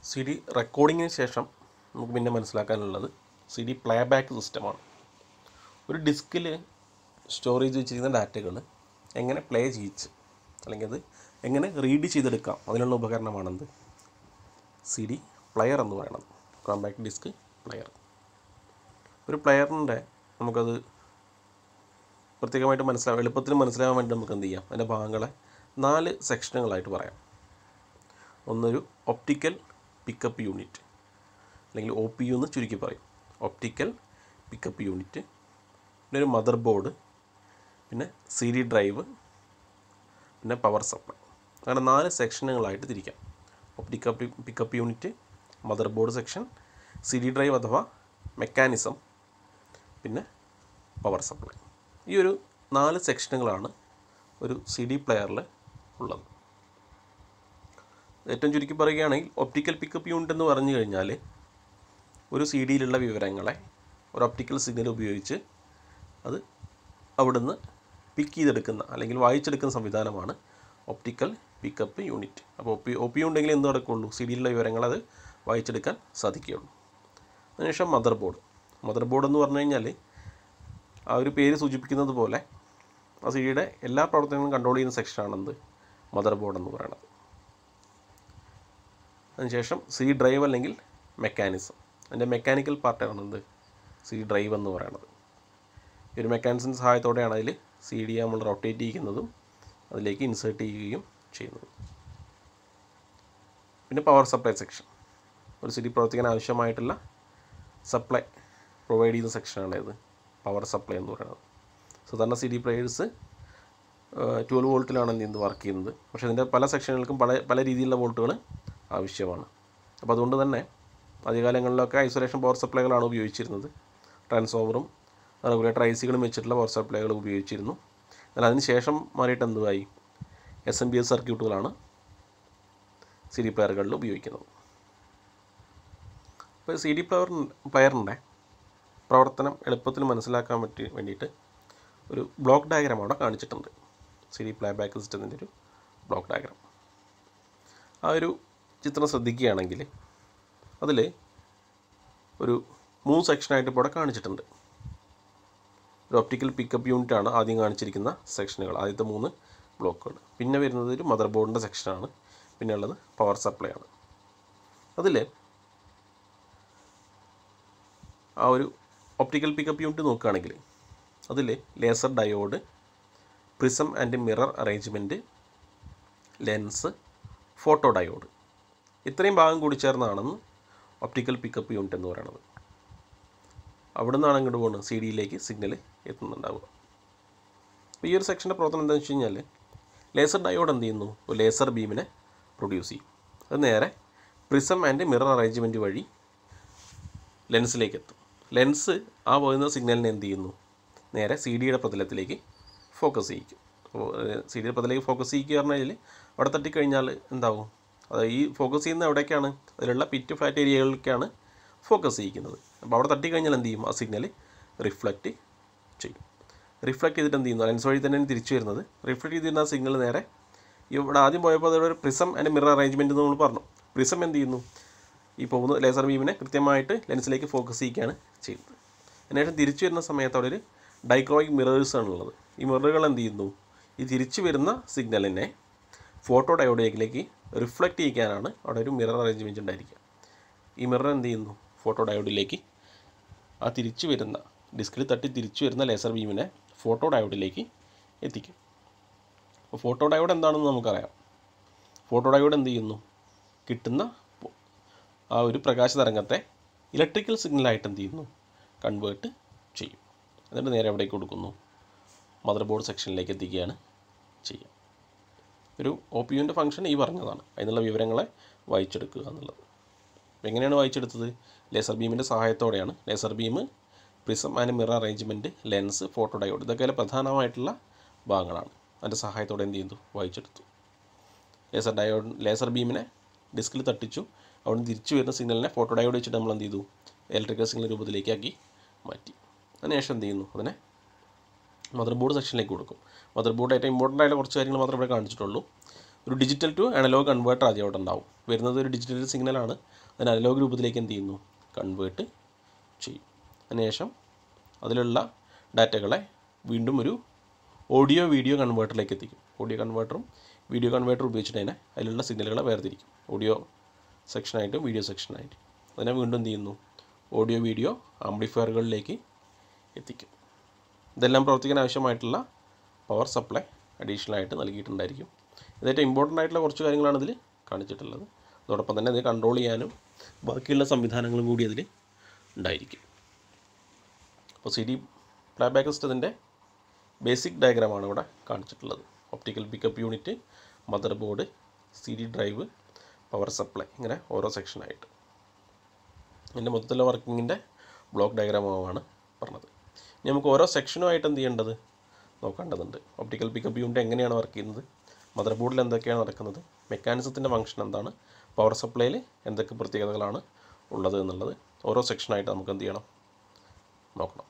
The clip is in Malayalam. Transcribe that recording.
സി ഡി റെക്കോർഡിങ്ങിന് ശേഷം നമുക്ക് പിന്നെ മനസ്സിലാക്കാനുള്ളത് സി ഡി പ്ലേ ബാക്ക് സിസ്റ്റമാണ് ഒരു ഡിസ്കിൽ സ്റ്റോറേജ് വെച്ചിരിക്കുന്ന ഡാറ്റകൾ എങ്ങനെ പ്ലേ ചെയ്യിച്ച് അല്ലെങ്കിൽ അത് എങ്ങനെ റീഡ് ചെയ്തെടുക്കാം അതിനുള്ള ഉപകരണമാണെന്ത് സി ഡി പ്ലെയർ എന്ന് പറയുന്നത് കോമ്പാക്ട് ഡിസ്ക് പ്ലെയർ ഒരു പ്ലെയറിൻ്റെ നമുക്കത് പ്രത്യേകമായിട്ട് മനസ്സിലാവും എളുപ്പത്തിൽ മനസ്സിലാവാൻ വേണ്ടി നമുക്ക് എന്ത് ചെയ്യാം അതിൻ്റെ ഭാഗങ്ങളെ നാല് സെക്ഷനുകളായിട്ട് പറയാം ഒന്നൊരു ഒപ്റ്റിക്കൽ പിക്കപ്പ് യൂണിറ്റ് അല്ലെങ്കിൽ ഒ പി യു എന്ന് ചുരുക്കി പറയും ഒപ്റ്റിക്കൽ പിക്കപ്പ് യൂണിറ്റ് പിന്നെ ഒരു മദർ ബോർഡ് പിന്നെ സി ഡി ഡ്രൈവ് പിന്നെ പവർ സപ്ലൈ അങ്ങനെ നാല് സെക്ഷനുകളായിട്ട് തിരിക്കാം optical pickup unit mother motherboard section C D drive അഥവാ മെക്കാനിസം പിന്നെ പവർ സപ്ലൈ ഈ ഒരു നാല് സെക്ഷനുകളാണ് ഒരു സി ഡി പ്ലെയറിൽ ഉള്ളത് ഏറ്റവും ചുരുക്കി പറയുകയാണെങ്കിൽ ഒപ്റ്റിക്കൽ പിക്കപ്പ് യൂണിറ്റ് എന്ന് പറഞ്ഞു കഴിഞ്ഞാൽ ഒരു സി ഡിയിലുള്ള വിവരങ്ങളെ ഒരു ഒപ്റ്റിക്കൽ സിഗ്നൽ ഉപയോഗിച്ച് അത് അവിടുന്ന് പിക്ക് ചെയ്തെടുക്കുന്ന അല്ലെങ്കിൽ വായിച്ചെടുക്കുന്ന സംവിധാനമാണ് ഒപ്റ്റിക്കൽ പിക്കപ്പ് യൂണിറ്റ് അപ്പോൾ ഒ പി ഒ പി ഉണ്ടെങ്കിൽ എന്ത് നടക്കുള്ളൂ സി ഡിയിലുള്ള വിവരങ്ങൾ അത് വായിച്ചെടുക്കാൻ സാധിക്കുകയുള്ളൂ അതിനുശേഷം മദർ ബോർഡ് മദർ ബോർഡ് എന്ന് പറഞ്ഞു കഴിഞ്ഞാൽ ആ ഒരു പേര് സൂചിപ്പിക്കുന്നത് പോലെ ആ സി ഡിയുടെ എല്ലാ പ്രവർത്തനങ്ങളും കൺട്രോൾ ചെയ്യുന്ന സെക്ഷനാണെന്ത് മദർ ബോർഡ് എന്ന് പറയുന്നത് അതിനുശേഷം സി ഡ്രൈവ് അല്ലെങ്കിൽ മെക്കാനിസം അതിൻ്റെ മെക്കാനിക്കൽ പാർട്ടാണ് എന്ത് സി ഡ്രൈവ് എന്ന് പറയുന്നത് ഈ ഒരു മെക്കാനിസത്തിൻ്റെ സഹായത്തോടെയാണ് അതിൽ സി ഡി നമ്മൾ റൊട്ടേറ്റ് ചെയ്യുന്നതും അതിലേക്ക് ഇൻസേർട്ട് ചെയ്യുകയും ചെയ്യുന്നതും പിന്നെ പവർ സപ്ലൈ സെക്ഷൻ ഒരു സി ഡി പ്രവർത്തിക്കാൻ ആവശ്യമായിട്ടുള്ള സപ്ലൈ പ്രൊവൈഡ് ചെയ്യുന്ന സെക്ഷനാണ് ഇത് പവർ സപ്ലൈ എന്ന് പറയുന്നത് സാധാരണ സി ഡി പ്ലേയേഴ്സ് ട്വൽവ് വോൾട്ടിലാണ് എന്ത് ചെയ്യുന്നത് വർക്ക് ചെയ്യുന്നത് പക്ഷേ ഇതിൻ്റെ പല സെക്ഷനുകൾക്കും പല പല രീതിയിലുള്ള വോൾട്ടുകൾ ആവശ്യമാണ് അപ്പോൾ അതുകൊണ്ട് തന്നെ ആദ്യകാലങ്ങളിലൊക്കെ ഐസൊലേഷൻ പവർ സപ്ലൈകളാണ് ഉപയോഗിച്ചിരുന്നത് ട്രാൻസ്ഫോമറും റെഗുലേറ്റർ ഐ സികളും വെച്ചിട്ടുള്ള പവർ സപ്ലൈകൾ ഉപയോഗിച്ചിരുന്നു എന്നാൽ അതിന് ശേഷം മാറിയിട്ട് എന്തുമായി എസ് എം ബി എസ് സർക്യൂട്ടുകളാണ് സി ഡി പ്ലെയറുകളിൽ ഉപയോഗിക്കുന്നത് അപ്പോൾ സി ഡി പ്ലെയർ പ്ലെയറിൻ്റെ പ്രവർത്തനം എളുപ്പത്തിൽ മനസ്സിലാക്കാൻ പറ്റി വേണ്ടിയിട്ട് ഒരു ബ്ലോക്ക് ഡയഗ്രാം അവിടെ കാണിച്ചിട്ടുണ്ട് സി ഡി പ്ലേ ബാക്ക് സിസ്റ്റത്തിൻ്റെ ഒരു ബ്ലോക്ക് ഡയഗ്രാം ആ ഒരു ചിത്രം ശ്രദ്ധിക്കുകയാണെങ്കിൽ അതിൽ ഒരു മൂന്ന് സെക്ഷനായിട്ട് ഇപ്പോൾ അവിടെ കാണിച്ചിട്ടുണ്ട് ഒരു ഒപ്റ്റിക്കൽ പിക്കപ്പ് യൂണിറ്റ് ആണ് ആദ്യം കാണിച്ചിരിക്കുന്ന സെക്ഷനുകൾ ആദ്യത്തെ മൂന്ന് ബ്ലോക്കുകൾ പിന്നെ വരുന്നത് ഒരു മദർ ബോർഡിൻ്റെ സെക്ഷനാണ് പിന്നെ ഉള്ളത് പവർ സപ്ലൈ ആണ് അതിൽ ആ ഒരു ഒപ്റ്റിക്കൽ പിക്കപ്പ് യൂണിറ്റ് നോക്കുകയാണെങ്കിൽ അതിൽ laser diode prism and mirror arrangement lens photo ഡയോഡ് ഇത്രയും ഭാഗം കൂടി ചേർന്നാണെന്ന് ഒപ്റ്റിക്കൽ പിക്കപ്പ് യൂണിറ്റ് എന്ന് പറയുന്നത് അവിടെ നിന്നാണ് അങ്ങോട്ട് പോകുന്നത് സി ഡിയിലേക്ക് സിഗ്നൽ എത്തുന്നുണ്ടാവുക അപ്പോൾ ഈ ഒരു സെക്ഷൻ്റെ പ്രവർത്തനം എന്താണെന്ന് വെച്ച് കഴിഞ്ഞാൽ ലേസർ ഡയോഡ് എന്ത് ചെയ്യുന്നു ഒരു ലേസർ ബീമിനെ പ്രൊഡ്യൂസ് ചെയ്യും അത് നേരെ പ്രിസം ആൻഡ് മിറർ അറേഞ്ച്മെൻറ്റ് വഴി ലെൻസിലേക്ക് എത്തും ലെൻസ് ആ പോകുന്ന സിഗ്നലിനെ എന്ത് ചെയ്യുന്നു നേരെ സി ഡിയുടെ പ്രതലത്തിലേക്ക് ഫോക്കസ് ചെയ്യിക്കും അപ്പോൾ സി ഡിയുടെ പ്രതലത്തിലേക്ക് ഫോക്കസ് ചെയ്യിക്കുക പറഞ്ഞാൽ അവിടെ തട്ടിക്കഴിഞ്ഞാൽ എന്താവും അത് ഈ ഫോക്കസ് ചെയ്യുന്ന എവിടേക്കാണ് അതിലുള്ള പിറ്റ് ഫ്ലാറ്റ് ഏരിയകളിലേക്കാണ് ഫോക്കസ് ചെയ്യിക്കുന്നത് അപ്പോൾ അവിടെ തട്ടിക്കഴിഞ്ഞാൽ എന്ത് ചെയ്യും ആ സിഗ്നൽ റിഫ്ലക്റ്റ് ചെയ്യും റിഫ്ലക്റ്റ് ചെയ്തിട്ട് എന്ത് ചെയ്യുന്നു ലെൻസ് വഴി തന്നെ തിരിച്ചു വരുന്നത് റിഫ്ലക്റ്റ് ചെയ്തിരുന്ന ആ സിഗ്നൽ നേരെ ഇവിടെ ആദ്യം പോയപ്പോൾ അതോടെ ഒരു പ്രിസം ആൻഡ് മിറർ അറേഞ്ച്മെൻറ്റ് എന്ന് നമ്മൾ പറഞ്ഞു പ്രിസം എന്ത് ചെയ്യുന്നു ഈ പോകുന്ന ലേസർ ബീമിനെ കൃത്യമായിട്ട് ലെൻസിലേക്ക് ഫോക്കസ് ചെയ്യുകയാണ് ചെയ്യുന്നത് അതിനുശേഷം തിരിച്ചു വരുന്ന സമയത്ത് അവിടെ ഒരു ഡൈക്രോയിക് മിറേഴ്സ് ആണുള്ളത് ഈ മിററുകൾ എന്ത് ചെയ്യുന്നു ഈ തിരിച്ചു വരുന്ന സിഗ്നലിനെ ഫോട്ടോ ഡയോഡിലേക്ക് റിഫ്ലക്റ്റ് ചെയ്യിക്കാനാണ് അവിടെ ഒരു മിറർ അറേഞ്ച്മെൻറ്റ് ഉണ്ടായിരിക്കുക ഈ മിറർ എന്ത് ചെയ്യുന്നു ഫോട്ടോ ഡയോഡിലേക്ക് ആ തിരിച്ചു വരുന്ന ഡിസ്കിൽ തട്ടി തിരിച്ചു വരുന്ന ലേസർ ബീമിനെ ഫോട്ടോ ഡയോഡിലേക്ക് എത്തിക്കും അപ്പോൾ ഫോട്ടോ ഡയോഡ് എന്താണെന്ന് നമുക്കറിയാം ഫോട്ടോ ഡയോഡ് എന്ത് ചെയ്യുന്നു കിട്ടുന്ന ആ ഒരു പ്രകാശ തരംഗത്തെ ഇലക്ട്രിക്കൽ സിഗ്നലായിട്ട് എന്ത് ചെയ്യുന്നു കൺവേർട്ട് ചെയ്യും എന്നിട്ട് നേരെ എവിടേക്ക് കൊടുക്കുന്നു മദർ ബോർഡ് സെക്ഷനിലേക്ക് എത്തിക്കുകയാണ് ചെയ്യുക ഒരു ഒ പി യുവിൻ്റെ ഫംഗ്ഷൻ ഈ പറഞ്ഞതാണ് അതിനുള്ള വിവരങ്ങളെ വായിച്ചെടുക്കുക എന്നുള്ളത് അപ്പോൾ എങ്ങനെയാണ് വായിച്ചെടുത്തത് ലേസർ ബീമിൻ്റെ സഹായത്തോടെയാണ് laser beam prism and mirror arrangement lens photo diode അതിലെ പ്രധാനമായിട്ടുള്ള ഭാഗങ്ങളാണ് അതിൻ്റെ സഹായത്തോടെ എന്ത് ചെയ്തു വായിച്ചെടുത്തു ലേസർ ഡയോഡ് ലേസർ ബീമിനെ ഡിസ്കിൽ തട്ടിച്ചു അവിടെ തിരിച്ചു വരുന്ന സിഗ്നലിനെ ഫോട്ടോ ഡയോഡ് വെച്ചിട്ട് നമ്മൾ എന്ത് ചെയ്തു ഇലക്ട്രിക്കൽ സിഗ്നൽ രൂപത്തിലേക്കാക്കി മാറ്റി അതിനുശേഷം എന്ത് ചെയ്യുന്നു അതിനെ മദർ ബോർഡ് സെക്ഷനിലേക്ക് കൊടുക്കും മദർ ബോർഡ് ഏറ്റവും ഇമ്പോർട്ടൻ്റ് ആയിട്ടുള്ള കുറച്ച് കാര്യങ്ങൾ മാത്രമേ ഇവിടെ കാണിച്ചിട്ടുള്ളൂ ഒരു ഡിജിറ്റൽ ടു അനലോഗ് കൺവേർട്ടർ ആദ്യം അവിടെ ഉണ്ടാവും വരുന്നത് ഒരു ഡിജിറ്റൽ സിഗ്നലാണ് അതിന് അനലോഗ് രൂപത്തിലേക്ക് എന്ത് ചെയ്യുന്നു കൺവേർട്ട് ചെയ്യും അതിനുശേഷം അതിലുള്ള ഡാറ്റകളെ വീണ്ടും ഒരു ഓഡിയോ വീഡിയോ കൺവേർട്ടറിലേക്ക് എത്തിക്കും ഓഡിയോ കൺവേർട്ടറും വീഡിയോ കൺവേർട്ടർ ഉപയോഗിച്ചിട്ട് തന്നെ അതിലുള്ള സിഗ്നലുകളെ വേർതിരിക്കും ഓഡിയോ സെക്ഷനായിട്ടും വീഡിയോ സെക്ഷനായിട്ടും അതിനെ വീണ്ടും എന്ത് ചെയ്യുന്നു ഓഡിയോ വീഡിയോ ആംപ്ലിഫയറുകളിലേക്ക് എത്തിക്കും ഇതെല്ലാം പ്രവർത്തിക്കാൻ ആവശ്യമായിട്ടുള്ള പവർ സപ്ലൈ അഡീഷണൽ ആയിട്ട് നൽകിയിട്ടുണ്ടായിരിക്കും ഇതേറ്റവും ഇമ്പോർട്ടൻ്റ് ആയിട്ടുള്ള കുറച്ച് കാര്യങ്ങളാണ് ഇതിൽ കാണിച്ചിട്ടുള്ളത് അതോടൊപ്പം തന്നെ ഇത് കൺട്രോൾ ചെയ്യാനും ബാക്കിയുള്ള സംവിധാനങ്ങളും കൂടി അതിൽ ഉണ്ടായിരിക്കും അപ്പോൾ സി ഡി പ്ലേബാക്ക് സിസ്റ്റത്തിൻ്റെ ബേസിക് ഡയഗ്രാമാണ് ഇവിടെ കാണിച്ചിട്ടുള്ളത് optical pickup unit mother board D D drive power ഇങ്ങനെ ഓരോ സെക്ഷനായിട്ട് ഇതിൻ്റെ മൊത്തത്തിലുള്ള വർക്കിങ്ങിൻ്റെ ബ്ലോക്ക് ഡയഗ്രാമാണ് പറഞ്ഞത് ഇനി നമുക്ക് ഓരോ സെക്ഷനുമായിട്ട് എന്ത് ചെയ്യേണ്ടത് നോക്കേണ്ടതുണ്ട് ഒപ്റ്റിക്കൽ പിക്കപ്പ് യൂണിറ്റ് എങ്ങനെയാണ് വർക്ക് ചെയ്യുന്നത് മദർ ബോർഡിൽ എന്തൊക്കെയാണ് നടക്കുന്നത് മെക്കാനിസത്തിൻ്റെ ഫംഗ്ഷൻ എന്താണ് പവർ സപ്ലൈയിൽ എന്തൊക്കെ പ്രത്യേകതകളാണ് ഉള്ളത് എന്നുള്ളത് ഓരോ സെക്ഷനായിട്ട് നമുക്ക് എന്ത് ചെയ്യണം നോക്കണം